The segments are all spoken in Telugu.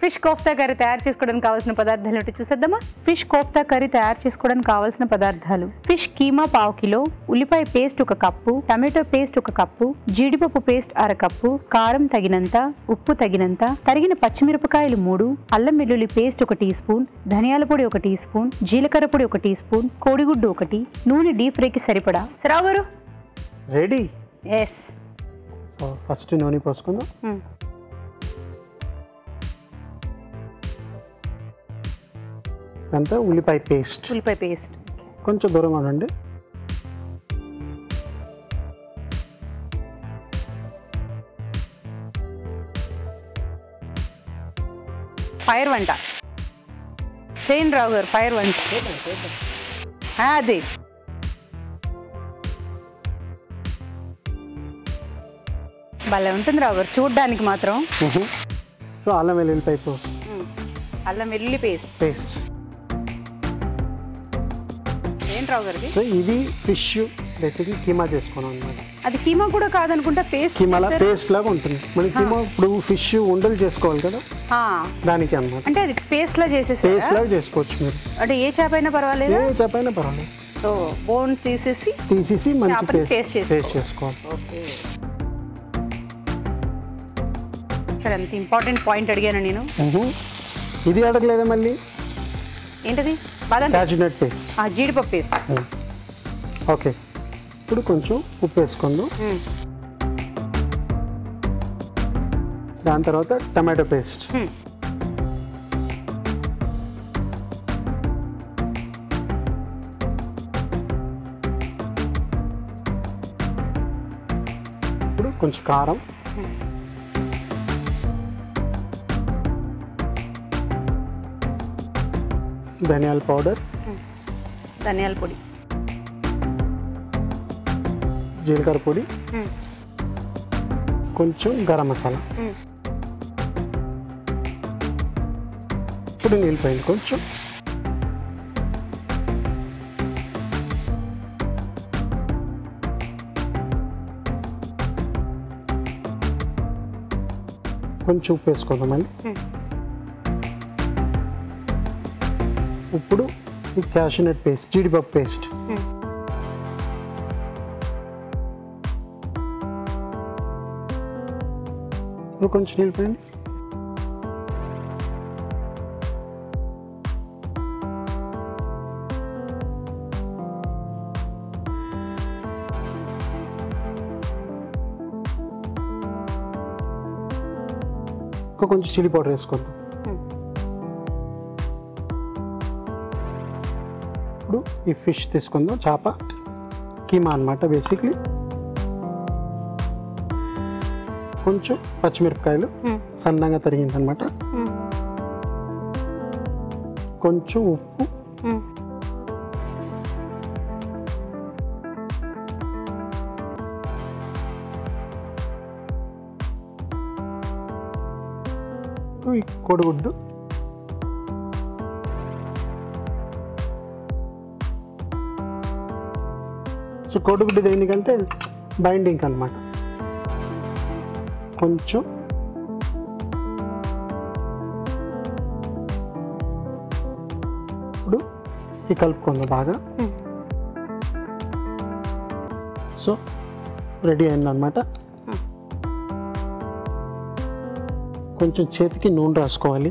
ఫిష్ కోఫ్తా కర్రీ తయారు చేసుకోవడానికి కావాల్సిన పదార్థాలు ఏంటో చూసేద్దామా ఫిష్ కోఫ్తా కర్రీ తయారు చేసుకోవడానికి కావాల్సిన పదార్థాలు ఫిష్ కీమా పావు కిలో ఉల్లిపాయ పేస్ట్ ఒక కప్పు టమాటో పేస్ట్ ఒక కప్పు జీడిపప్పు పేస్ట్ అర కప్పు కారం తగినంత ఉప్పు తగినంత తరిగిన పచ్చిమిరపకాయలు మూడు అల్లం వెల్లుల్లి పేస్ట్ ఒక టీ స్పూన్ ధనియాల పొడి ఒక టీ స్పూన్ జీలకర్ర పొడి ఒక టీ స్పూన్ కోడిగుడ్డు ఒకటి నూనె డీప్ ఫ్రైకి సరిపడా సరావు గారు రెడీ ఎస్ సో ఫస్ట్ నూనె పోసుకుందాం అంతా ఉల్లిపాయ పేస్ట్ ఉల్లిపాయ పేస్ట్ కొంచెం దూరంగా ఉండండి ఫైర్ వంట చేయండి రావు గారు ఫైర్ వంట ఆ, అది భలే ఉంటుంది రావు గారు చూడ్డానికి మాత్రం సో అల్లం వెల్లుల్లిపాయ పోస్ట్ అల్లం వెల్లుల్లి పేస్ట్ పేస్ట్ ఏంటి రావు గారికి సో ఇది ఫిష్ బేసిక్లీ కీమా చేసుకున్నాం అనమాట అది కీమా కూడా కాదనుకుంటా పేస్ట్ కీమాలా పేస్ట్ లాగా ఉంటుంది మన కీమా ఇప్పుడు ఫిష్ ఉండలు చేసుకోవాలి కదా దానికి అన్నమాట అంటే అది పేస్ట్ లా పేస్ట్ చేసేసి లాగా చేసుకోవచ్చు మీరు అంటే ఏ చేప అయినా పర్వాలేదు ఏ చెప్పైనా పర్వాలేదు సో బోన్ తీసేసి తీసేసి మంచి చేపని పేస్ట్ paste చేసుకోవాలి. పేస్ట్ చేసుకోవాలి ఓకే సరే అంత ఇంపార్టెంట్ పాయింట్ అడిగాను నేను మ్హూ. ఇది అడగలేదా మళ్ళీ ఏంటది బాదం క్యాషనట్ పేస్ట్ ఆ, జీడిపప్పు పేస్ట్ ఓకే ఇప్పుడు కొంచెం ఉప్పు వేసుకుందాం దాని తర్వాత టమాటో పేస్ట్ Hmm. ఇప్పుడు కొంచెం కారం ధనియాల పౌడర్ ధనియాల పొడి జీలకర్ర పొడి కొంచెం గరం మసాలా ఇప్పుడు నీళ్ళు పోయింది కొంచెం కొంచెం ఉప్పు వేసుకుందాం మళ్ళీ ఇప్పుడు ఈ క్యాషనట్ పేస్ట్ జీడిపప్పు పేస్ట్ ఇప్పుడు కొంచెం నీళ్ళు పోయండి ఇంకా కొంచెం చిల్లీ పౌడర్ వేసుకుందాం ఇప్పుడు ఈ ఫిష్ తీసుకుందాం చేప కీమా అన్నమాట బేసిక్లీ కొంచెం పచ్చిమిరపకాయలు సన్నగా తరిగింది అనమాట కొంచెం ఉప్పు ఈ కోడిగుడ్డు సో కోడిగుడ్డు దేనికంటే బైండింగ్ అన్నమాట కొంచెం ఇప్పుడు ఈ కలుపుకుందాం బాగా సో రెడీ అయిందనమాట కొంచెం చేతికి నూనె రాసుకోవాలి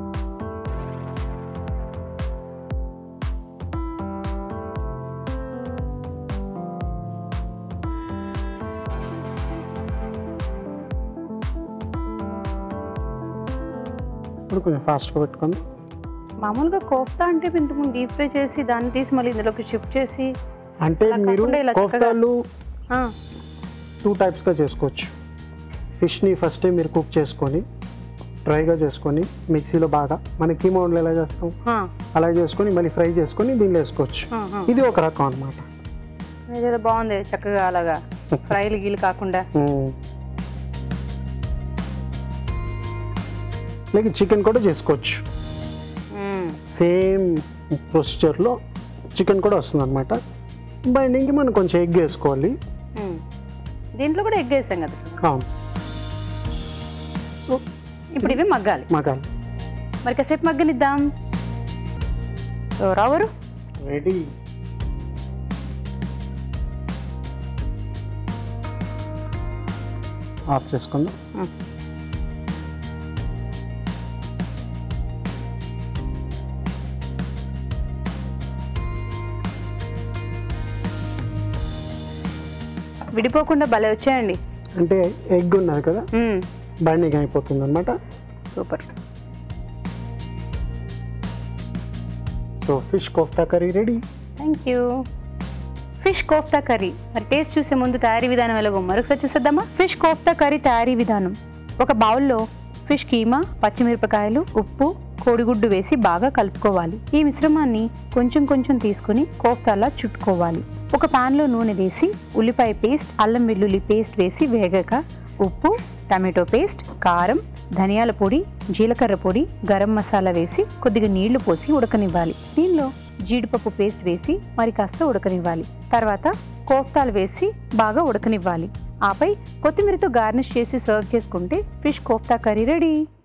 ఇప్పుడు కొంచెం ఫాస్ట్గా పెట్టుకుందాం మామూలుగా కోఫ్తా అంటే ఇంతకుముందు డీప్ ఫ్రై చేసి దాన్ని తీసి మళ్ళీ ఇందులోకి షిఫ్ట్ చేసి అంటే అలా మీరు కాకుండా ఇలా చక్కగా- కోఫ్తాలు ఆ, టూ టైప్స్గా చేసుకోవచ్చు ఫిష్ని ఫస్ట్ మీరు కుక్ చేసుకొని డ్రైగా చేసుకొని మిక్సీలో బాగా మన కీమా వండలు ఎలా చేస్తాం ఆ, అలా చేసుకొని మళ్ళీ ఫ్రై చేసుకొని దీనిలో వేసుకోవచ్చు ఆ, ఆ. ఇది ఒక రకం అనమాట ఇదేదో బాగుంది చక్కగా అలాగా ఫ్రైలు గీలు కాకుండా లేక చికెన్ కూడా చేసుకోవచ్చు మ్మ్. సేమ్ ప్రొసీజర్లో చికెన్ కూడా వస్తుంది అనమాట బైండింగ్కి మనం కొంచెం ఎగ్ వేసుకోవాలి మ్మ్. దీంట్లో కూడా ఎగ్ వేసాం కదా అవును సో ఇప్పుడు ఇవి మగ్గాలి మగాలి మరి కాసేపు మగ్గనిద్దాం సో రావరు రెడీ ఆఫ్ చేసుకుందాం విడిపోకుండా భలే వచ్చాయండి అంటే ఎగ్ ఉన్నది కదా మ్మ్. బైండింగ్ అయిపోతుంది అనమాట super so fish kofta curry ready thank you fish kofta curry మరి టేస్ట్ చూసే ముందు తయారీ విధానం ఎలాగో మరొకసారి చూసేద్దామా ఫిష్ కోఫ్తా కర్రీ తయారీ విధానం ఒక బౌల్లో ఫిష్ కీమా పచ్చిమిరపకాయలు ఉప్పు కోడిగుడ్డు వేసి బాగా కలుపుకోవాలి ఈ మిశ్రమాన్ని కొంచెం కొంచెం తీసుకుని కోఫ్తాలా చుట్టుకోవాలి ఒక పాన్లో నూనె వేసి ఉల్లిపాయ పేస్ట్ అల్లం వెల్లుల్లి పేస్ట్ వేసి వేగాక ఉప్పు టమాటో పేస్ట్ కారం ధనియాల పొడి జీలకర్ర పొడి గరం మసాలా వేసి కొద్దిగా నీళ్లు పోసి ఉడకనివ్వాలి దీనిలో జీడిపప్పు పేస్ట్ వేసి మరి కాస్త ఉడకనివ్వాలి తర్వాత కోఫ్తాలు వేసి బాగా ఉడకనివ్వాలి ఆపై కొత్తిమీరతో గార్నిష్ చేసి సర్వ్ చేసుకుంటే ఫిష్ కోఫ్తా కర్రీ రెడీ